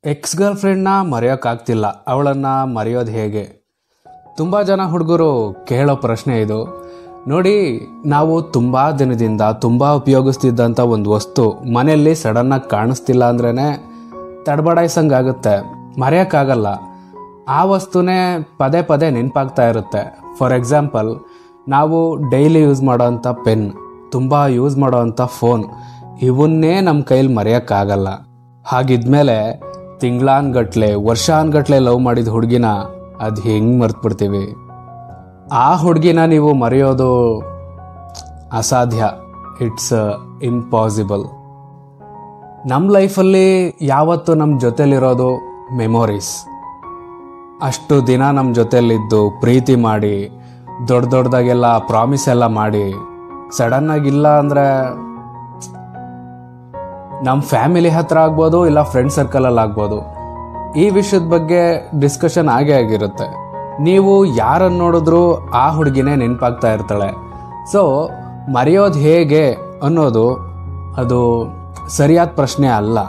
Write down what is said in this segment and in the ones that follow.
X girl ಫ್ರೆಂಡ್ನ ಮರೆಯೋಕ್ಕಾಗ್ತಿಲ್ಲ ಅವಳನ್ನು ಮರೆಯೋದು ಹೇಗೆ ತುಂಬ ಜನ ಹುಡುಗರು ಕೇಳೋ ಪ್ರಶ್ನೆ ಇದು ನೋಡಿ ನಾವು ತುಂಬ ದಿನದಿಂದ ತುಂಬ ಉಪಯೋಗಿಸ್ತಿದ್ದಂಥ ಒಂದು ವಸ್ತು ಮನೆಯಲ್ಲಿ ಸಡನ್ನಾಗಿ ಕಾಣಿಸ್ತಿಲ್ಲ ಅಂದ್ರೇ ತಡಬಡಾಯಿಸಂಗಾಗುತ್ತೆ ಮರೆಯೋಕ್ಕಾಗಲ್ಲ ಆ ವಸ್ತುನೇ ಪದೇ ಪದೇ ನೆನಪಾಗ್ತಾ ಇರುತ್ತೆ ಫಾರ್ ಎಕ್ಸಾಂಪಲ್ ನಾವು ಡೈಲಿ ಯೂಸ್ ಮಾಡೋವಂಥ ಪೆನ್ ತುಂಬ ಯೂಸ್ ಮಾಡೋವಂಥ ಫೋನ್ ಇವನ್ನೇ ನಮ್ಮ ಕೈಲಿ ಮರೆಯೋಕ್ಕಾಗಲ್ಲ ಹಾಗಿದ್ಮೇಲೆ ತಿಂಗ್ಳಾನ್ಗಟ್ಲೆ ವರ್ಷಾನ್ಗಟ್ಲೆ ಲವ್ ಮಾಡಿದ ಹುಡುಗಿನ ಅದು ಹೆಂಗೆ ಮರ್ತ್ಬಿಡ್ತೀವಿ ಆ ಹುಡುಗಿನ ನೀವು ಮರೆಯೋದು ಅಸಾಧ್ಯ ಇಟ್ಸ್ ಇಂಪಾಸಿಬಲ್ ನಮ್ಮ ಲೈಫಲ್ಲಿ ಯಾವತ್ತು ನಮ್ಮ ಜೊತೆಲಿರೋದು ಮೆಮೊರೀಸ್ ಅಷ್ಟು ದಿನ ನಮ್ಮ ಜೊತೆಲಿದ್ದು ಪ್ರೀತಿ ಮಾಡಿ ದೊಡ್ಡ ದೊಡ್ಡದಾಗೆಲ್ಲ ಪ್ರಾಮಿಸ್ ಎಲ್ಲ ಮಾಡಿ ಸಡನ್ನಾಗಿ ಇಲ್ಲ ಅಂದರೆ ನಮ್ಮ ಫ್ಯಾಮಿಲಿ ಹತ್ರ ಆಗ್ಬೋದು ಇಲ್ಲ ಫ್ರೆಂಡ್ ಸರ್ಕಲಲ್ಲಿ ಆಗ್ಬೋದು ಈ ವಿಷಯದ ಬಗ್ಗೆ ಡಿಸ್ಕಷನ್ ಆಗೇ ಆಗಿರುತ್ತೆ ನೀವು ಯಾರನ್ನು ನೋಡಿದ್ರೂ ಆ ಹುಡುಗಿನೇ ನೆನಪಾಗ್ತಾ ಇರ್ತಾಳೆ ಸೊ ಮರೆಯೋದು ಹೇಗೆ ಅನ್ನೋದು ಅದು ಸರಿಯಾದ ಪ್ರಶ್ನೆ ಅಲ್ಲ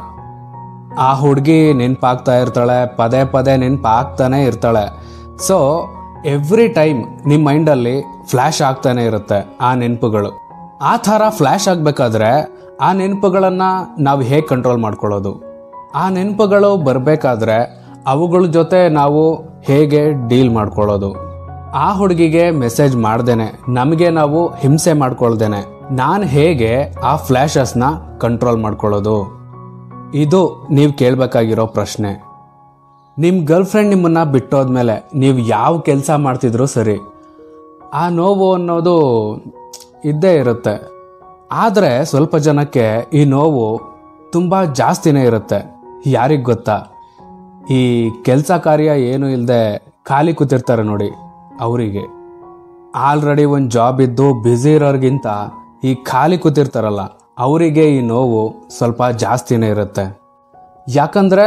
ಆ ಹುಡುಗಿ ನೆನಪಾಗ್ತಾ ಇರ್ತಾಳೆ ಪದೇ ಪದೇ ನೆನಪಾಗ್ತಾನೆ ಇರ್ತಾಳೆ ಸೊ ಎವ್ರಿ ಟೈಮ್ ನಿಮ್ಮ ಮೈಂಡಲ್ಲಿ ಫ್ಲ್ಯಾಶ್ ಆಗ್ತಾನೆ ಇರುತ್ತೆ ಆ ನೆನಪುಗಳು ಆ ಥರ ಫ್ಲ್ಯಾಶ್ ಆಗಬೇಕಾದ್ರೆ ಆ ನೆನಪುಗಳನ್ನು ನಾವು ಹೇಗೆ ಕಂಟ್ರೋಲ್ ಮಾಡ್ಕೊಳ್ಳೋದು ಆ ನೆನಪುಗಳು ಬರಬೇಕಾದ್ರೆ ಅವುಗಳ ಜೊತೆ ನಾವು ಹೇಗೆ ಡೀಲ್ ಮಾಡ್ಕೊಳ್ಳೋದು ಆ ಹುಡುಗಿಗೆ ಮೆಸೇಜ್ ಮಾಡ್ದೇನೆ ನಮಗೆ ನಾವು ಹಿಂಸೆ ಮಾಡ್ಕೊಳ್ದೇನೆ ನಾನು ಹೇಗೆ ಆ ಫ್ಲ್ಯಾಶಸ್ನ ಕಂಟ್ರೋಲ್ ಮಾಡ್ಕೊಳ್ಳೋದು ಇದು ನೀವು ಕೇಳಬೇಕಾಗಿರೋ ಪ್ರಶ್ನೆ ನಿಮ್ಮ ಗರ್ಲ್ ಫ್ರೆಂಡ್ ನಿಮ್ಮನ್ನು ಬಿಟ್ಟೋದ್ಮೇಲೆ ನೀವು ಯಾವ ಕೆಲಸ ಮಾಡ್ತಿದ್ರೂ ಸರಿ ಆ ನೋವು ಅನ್ನೋದು ಇದ್ದೇ ಇರುತ್ತೆ ಆದರೆ ಸ್ವಲ್ಪ ಜನಕ್ಕೆ ಈ ನೋವು ತುಂಬ ಜಾಸ್ತಿನೇ ಇರುತ್ತೆ ಯಾರಿಗೆ ಗೊತ್ತಾ ಈ ಕೆಲಸ ಕಾರ್ಯ ಏನು ಇಲ್ಲದೆ ಖಾಲಿ ಕೂತಿರ್ತಾರೆ ನೋಡಿ ಅವರಿಗೆ ಆಲ್ರೆಡಿ ಒಂದು ಜಾಬ್ ಇದ್ದು ಬ್ಯುಸಿ ಇರೋರ್ಗಿಂತ ಈ ಖಾಲಿ ಕೂತಿರ್ತಾರಲ್ಲ ಅವರಿಗೆ ಈ ನೋವು ಸ್ವಲ್ಪ ಜಾಸ್ತಿನೇ ಇರುತ್ತೆ ಯಾಕಂದರೆ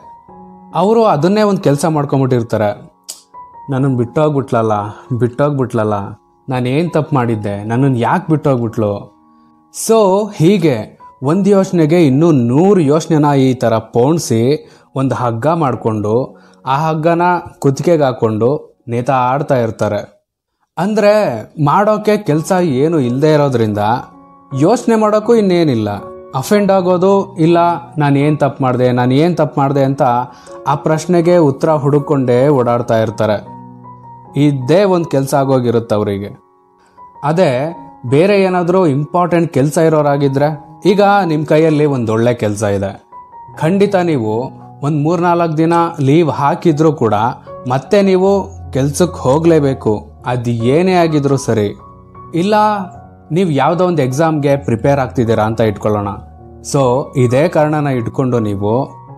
ಅವರು ಅದನ್ನೇ ಒಂದು ಕೆಲಸ ಮಾಡ್ಕೊಂಬಿಟ್ಟಿರ್ತಾರೆ ನನ್ನನ್ನು ಬಿಟ್ಟೋಗ್ಬಿಟ್ಲಲ್ಲ ಬಿಟ್ಟೋಗ್ಬಿಟ್ಲಲ್ಲ ನಾನು ಏನು ತಪ್ಪು ಮಾಡಿದ್ದೆ ನನ್ನನ್ನು ಯಾಕೆ ಬಿಟ್ಟೋಗ್ಬಿಟ್ಲು ಸೊ ಹೀಗೆ ಒಂದು ಯೋಚನೆಗೆ ಇನ್ನೂ ನೂರು ಯೋಚನೆನ ಈ ಥರ ಪೋಣಿಸಿ ಒಂದು ಹಗ್ಗ ಮಾಡಿಕೊಂಡು ಆ ಹಗ್ಗನ ಕುತ್ತಿಗೆಗೆ ಹಾಕ್ಕೊಂಡು ನೇತ ಆಡ್ತಾ ಇರ್ತಾರೆ ಅಂದರೆ ಮಾಡೋಕ್ಕೆ ಕೆಲಸ ಏನು ಇಲ್ಲದೆ ಇರೋದ್ರಿಂದ ಯೋಚನೆ ಮಾಡೋಕ್ಕೂ ಇನ್ನೇನಿಲ್ಲ ಅಫೆಂಡ್ ಆಗೋದು ಇಲ್ಲ ನಾನು ಏನು ತಪ್ಪು ಮಾಡಿದೆ ನಾನು ಏನು ತಪ್ಪು ಮಾಡಿದೆ ಅಂತ ಆ ಪ್ರಶ್ನೆಗೆ ಉತ್ತರ ಹುಡುಕೊಂಡೇ ಓಡಾಡ್ತಾ ಇರ್ತಾರೆ ಇದೇ ಒಂದು ಕೆಲಸ ಆಗೋಗಿರುತ್ತೆ ಅವರಿಗೆ ಅದೇ ಬೇರೆ ಏನಾದರೂ ಇಂಪಾರ್ಟೆಂಟ್ ಕೆಲಸ ಇರೋರಾಗಿದ್ರೆ ಈಗ ನಿಮ್ಮ ಕೈಯಲ್ಲಿ ಒಂದು ಒಳ್ಳೆ ಕೆಲಸ ಇದೆ ಖಂಡಿತ ನೀವು ಒಂದು ಮೂರ್ನಾಲ್ಕು ದಿನ ಲೀವ್ ಹಾಕಿದ್ರೂ ಕೂಡ ಮತ್ತೆ ನೀವು ಕೆಲ್ಸಕ್ಕೆ ಹೋಗಲೇಬೇಕು ಅದು ಏನೇ ಆಗಿದ್ರೂ ಸರಿ ಇಲ್ಲ ನೀವು ಯಾವುದೋ ಒಂದು ಎಕ್ಸಾಮ್ಗೆ ಪ್ರಿಪೇರ್ ಆಗ್ತಿದ್ದೀರಾ ಅಂತ ಇಟ್ಕೊಳ್ಳೋಣ ಸೊ ಇದೇ ಕಾರಣನ ಇಟ್ಕೊಂಡು ನೀವು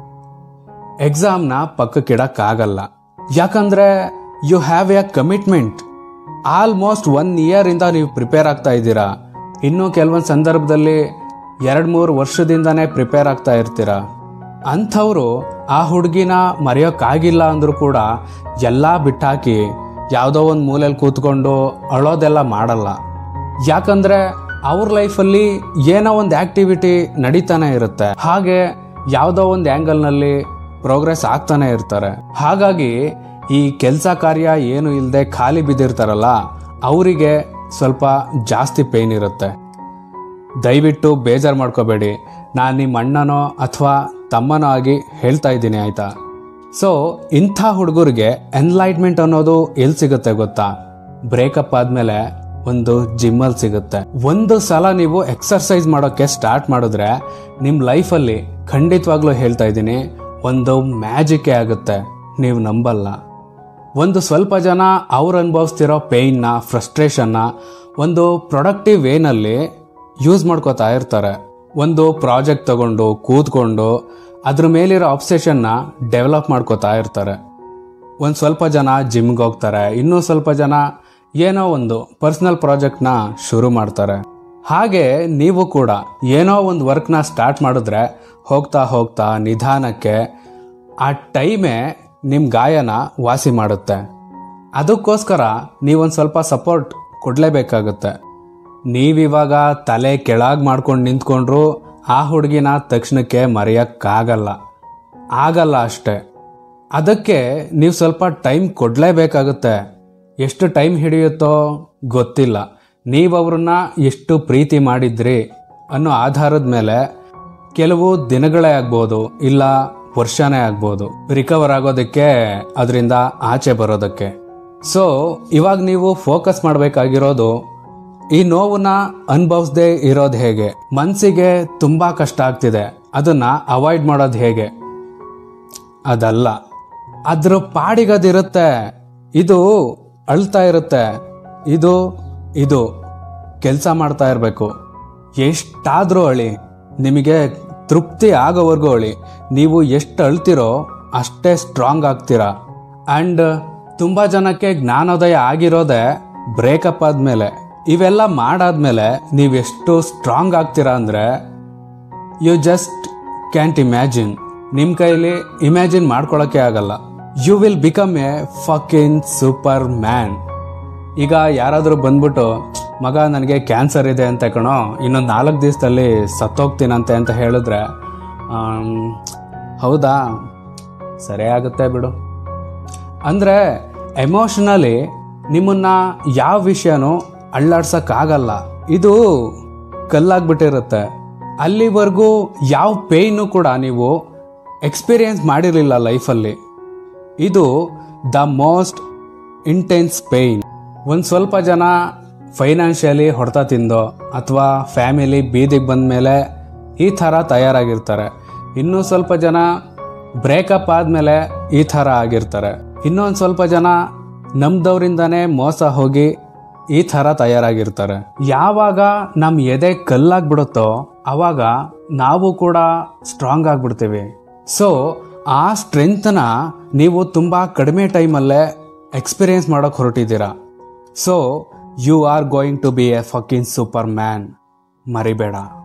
ಎಕ್ಸಾಮ್ನ ಪಕ್ಕಕ್ಕಿಡಕ್ಕಾಗಲ್ಲ ಯಾಕಂದ್ರೆ you have a commitment almost one ಇಯರಿಂದ ನೀವು ಪ್ರಿಪೇರ್ ಆಗ್ತಾ ಇದ್ದೀರಾ ಇನ್ನು ಕೆಲವೊಂದು ಸಂದರ್ಭದಲ್ಲಿ ಎರಡು ಮೂರು ವರ್ಷದಿಂದನೇ ಪ್ರಿಪೇರ್ ಆಗ್ತಾ ಇರ್ತೀರಾ ಅಂಥವ್ರು ಆ ಹುಡುಗಿನ ಮರೆಯೋಕ್ಕಾಗಿಲ್ಲ ಅಂದರೂ ಕೂಡ ಎಲ್ಲ ಬಿಟ್ಟಾಕಿ ಯಾವುದೋ ಒಂದು ಮೂಲೆಯಲ್ಲಿ ಕೂತ್ಕೊಂಡು ಅಳೋದೆಲ್ಲ ಮಾಡಲ್ಲ ಯಾಕಂದ್ರೆ ಅವ್ರ ಲೈಫಲ್ಲಿ ಏನೋ ಒಂದು ಆಕ್ಟಿವಿಟಿ ನಡೀತಾನೆ ಇರುತ್ತೆ ಹಾಗೆ ಯಾವುದೋ ಒಂದು ಆ್ಯಂಗಲ್ನಲ್ಲಿ ಪ್ರೋಗ್ರೆಸ್ ಆಗ್ತಾನೆ ಇರ್ತಾರೆ ಹಾಗಾಗಿ ಈ ಕೆಲಸ ಕಾರ್ಯ ಏನು ಇಲ್ಲದೆ ಖಾಲಿ ಬಿದ್ದಿರ್ತಾರಲ್ಲ ಅವರಿಗೆ ಸ್ವಲ್ಪ ಜಾಸ್ತಿ ಪೇಯ್ನ್ ಇರುತ್ತೆ ದಯವಿಟ್ಟು ಬೇಜಾರು ಮಾಡ್ಕೋಬೇಡಿ ನಾನು ನಿಮ್ಮ ಅಣ್ಣನೋ ಅಥವಾ ತಮ್ಮನೋ ಆಗಿ ಹೇಳ್ತಾ ಇದ್ದೀನಿ ಆಯ್ತಾ ಸೊ ಇಂಥ ಹುಡುಗರಿಗೆ ಎನ್ಲೈಟ್ಮೆಂಟ್ ಅನ್ನೋದು ಎಲ್ಲಿ ಸಿಗುತ್ತೆ ಗೊತ್ತಾ ಬ್ರೇಕಪ್ ಆದಮೇಲೆ ಒಂದು ಜಿಮ್ಮಲ್ಲಿ ಸಿಗುತ್ತೆ ಒಂದು ಸಲ ನೀವು ಎಕ್ಸರ್ಸೈಸ್ ಮಾಡೋಕ್ಕೆ ಸ್ಟಾರ್ಟ್ ಮಾಡಿದ್ರೆ ನಿಮ್ಮ ಲೈಫಲ್ಲಿ ಖಂಡಿತವಾಗ್ಲೂ ಹೇಳ್ತಾ ಇದ್ದೀನಿ ಒಂದು ಮ್ಯಾಜಿಕ್ಕೇ ಆಗುತ್ತೆ ನೀವು ನಂಬಲ್ಲ ಒಂದು ಸ್ವಲ್ಪ ಜನ ಅವ್ರು ಅನುಭವಿಸ್ತಿರೋ ಪೇಯ್ನ ಫ್ರಸ್ಟ್ರೇಷನ್ನ ಒಂದು ಪ್ರೊಡಕ್ಟಿವ್ ವೇನಲ್ಲಿ ಯೂಸ್ ಮಾಡ್ಕೋತಾ ಇರ್ತಾರೆ ಒಂದು ಪ್ರಾಜೆಕ್ಟ್ ತಗೊಂಡು ಕೂತ್ಕೊಂಡು ಅದ್ರ ಮೇಲಿರೋ ಅಬ್ಸೆಷನ್ನ ಡೆವಲಪ್ ಮಾಡ್ಕೋತಾ ಇರ್ತಾರೆ ಒಂದು ಸ್ವಲ್ಪ ಜನ ಜಿಮ್ಗೆ ಹೋಗ್ತಾರೆ ಇನ್ನೂ ಸ್ವಲ್ಪ ಜನ ಏನೋ ಒಂದು ಪರ್ಸ್ನಲ್ ಪ್ರಾಜೆಕ್ಟ್ನ ಶುರು ಮಾಡ್ತಾರೆ ಹಾಗೆ ನೀವು ಕೂಡ ಏನೋ ಒಂದು ವರ್ಕ್ನ ಸ್ಟಾರ್ಟ್ ಮಾಡಿದ್ರೆ ಹೋಗ್ತಾ ಹೋಗ್ತಾ ನಿಧಾನಕ್ಕೆ ಆ ಟೈಮೇ ನಿಮ್ಮ ಗಾಯನ ವಾಸಿ ಮಾಡುತ್ತೆ ಅದಕ್ಕೋಸ್ಕರ ನೀವೊಂದು ಸ್ವಲ್ಪ ಸಪೋರ್ಟ್ ಕೊಡಲೇಬೇಕಾಗುತ್ತೆ ನೀವಿವಾಗ ತಲೆ ಕೆಳಗೆ ಮಾಡ್ಕೊಂಡು ನಿಂತ್ಕೊಂಡ್ರು ಆ ಹುಡುಗಿನ ತಕ್ಷಣಕ್ಕೆ ಮರೆಯೋಕ್ಕಾಗಲ್ಲ ಆಗಲ್ಲ ಅಷ್ಟೆ ಅದಕ್ಕೆ ನೀವು ಸ್ವಲ್ಪ ಟೈಮ್ ಕೊಡಲೇಬೇಕಾಗುತ್ತೆ ಎಷ್ಟು ಟೈಮ್ ಹಿಡಿಯುತ್ತೋ ಗೊತ್ತಿಲ್ಲ ನೀವು ಅವ್ರನ್ನ ಎಷ್ಟು ಪ್ರೀತಿ ಮಾಡಿದ್ರಿ ಅನ್ನೋ ಆಧಾರದ ಮೇಲೆ ಕೆಲವು ದಿನಗಳೇ ಆಗ್ಬೋದು ಇಲ್ಲ ವರ್ಷನೇ ಆಗ್ಬೋದು ರಿಕವರ್ ಆಗೋದಕ್ಕೆ ಅದರಿಂದ ಆಚೆ ಬರೋದಕ್ಕೆ ಸೊ ಇವಾಗ ನೀವು ಫೋಕಸ್ ಮಾಡಬೇಕಾಗಿರೋದು ಈ ನೋವನ್ನ ಅನುಭವಿಸದೆ ಇರೋದು ಹೇಗೆ ಮನಸ್ಸಿಗೆ ತುಂಬಾ ಕಷ್ಟ ಆಗ್ತಿದೆ ಅದನ್ನ ಅವಾಯ್ಡ್ ಮಾಡೋದು ಹೇಗೆ ಅದಲ್ಲ ಅದ್ರ ಪಾಡಿಗದಿರುತ್ತೆ ಇದು ಅಳ್ತಾ ಇರುತ್ತೆ ಇದು ಇದು ಕೆಲಸ ಮಾಡ್ತಾ ಇರಬೇಕು ಎಷ್ಟಾದರೂ ಅಳಿ ನಿಮಗೆ ತೃಪ್ತಿ ಆಗೋವರೆಗೂ ಅಳಿ ನೀವು ಎಷ್ಟು ಅಳ್ತಿರೋ ಅಷ್ಟೇ ಸ್ಟ್ರಾಂಗ್ ಆಗ್ತೀರಾ ಆ್ಯಂಡ್ ತುಂಬ ಜನಕ್ಕೆ ಜ್ಞಾನೋದಯ ಆಗಿರೋದೇ ಬ್ರೇಕಪ್ ಆದಮೇಲೆ ಇವೆಲ್ಲ ಮಾಡಾದ್ಮೇಲೆ ನೀವೆಷ್ಟು ಸ್ಟ್ರಾಂಗ್ ಆಗ್ತೀರಾ ಅಂದರೆ ಯು ಜಸ್ಟ್ ಕ್ಯಾಂಟ್ ಇಮ್ಯಾಜಿನ್ ನಿಮ್ಮ ಕೈಲಿ ಇಮ್ಯಾಜಿನ್ ಮಾಡ್ಕೊಳಕ್ಕೆ ಆಗಲ್ಲ you will become a fucking superman ಈಗ ಯಾರಾದರೂ ಬಂದ್ಬಿಟ್ಟು ಮಗ ನನಗೆ ಕ್ಯಾನ್ಸರ್ ಇದೆ ಅಂತ ಕಣೋ ಇನ್ನೊಂದು ನಾಲ್ಕು ದಿವಸದಲ್ಲಿ ಸತ್ತೋಗ್ತೀನಂತೆ ಅಂತ ಹೇಳಿದ್ರೆ ಆಮ್, ಹೌದಾ ಸರಿ ಆಗುತ್ತೆ ಬಿಡು ಅಂದರೆ ಎಮೋಷನಲಿ ನಿಮ್ಮನ್ನ ಯಾವ ವಿಷಯನೂ ಅಳ್ಳಾಡ್ಸಕ್ಕಾಗಲ್ಲ ಇದು ಕಲ್ಲಾಗ್ಬಿಟ್ಟಿರುತ್ತೆ ಅಲ್ಲಿವರೆಗೂ ಯಾವ ಪೇಯ್ನು ಕೂಡ ನೀವು ಎಕ್ಸ್ಪೀರಿಯನ್ಸ್ ಮಾಡಿರಲಿಲ್ಲ ಲೈಫಲ್ಲಿ ಇದು ದ ಮೋಸ್ಟ್ ಇಂಟೆನ್ಸ್ ಪೇಯ್ನ್ ಒಂದು ಸ್ವಲ್ಪ ಜನ ಫೈನಾನ್ಷಿಯಲಿ ಹೊಡೆತ ತಿಂದೋ ಅಥವಾ ಫ್ಯಾಮಿಲಿ ಬೀದಿಗೆ ಬಂದ ಮೇಲೆ ಈ ಥರ ತಯಾರಾಗಿರ್ತಾರೆ ಇನ್ನೂ ಸ್ವಲ್ಪ ಜನ ಬ್ರೇಕಪ್ ಆದಮೇಲೆ ಈ ಥರ ಆಗಿರ್ತಾರೆ ಇನ್ನೊಂದು ಸ್ವಲ್ಪ ಜನ ನಮ್ದವರಿಂದನೇ ಮೋಸ ಹೋಗಿ ಈ ಥರ ತಯಾರಾಗಿರ್ತಾರೆ ಯಾವಾಗ ನಮ್ಮ ಎದೆ ಕಲ್ಲಾಗ್ಬಿಡುತ್ತೋ ಅವಾಗ ನಾವು ಕೂಡ ಸ್ಟ್ರಾಂಗ್ ಆಗಿಬಿಡ್ತೀವಿ ಸೊ ಆ ಸ್ಟ್ರೆಂತ್ನ ನೀವು ತುಂಬ ಕಡಿಮೆ ಟೈಮಲ್ಲೇ ಎಕ್ಸ್ಪೀರಿಯನ್ಸ್ ಮಾಡೋಕೆ ಹೊರಟಿದ್ದೀರಾ so you are going to be a fucking superman ಮರಿಬೇಡ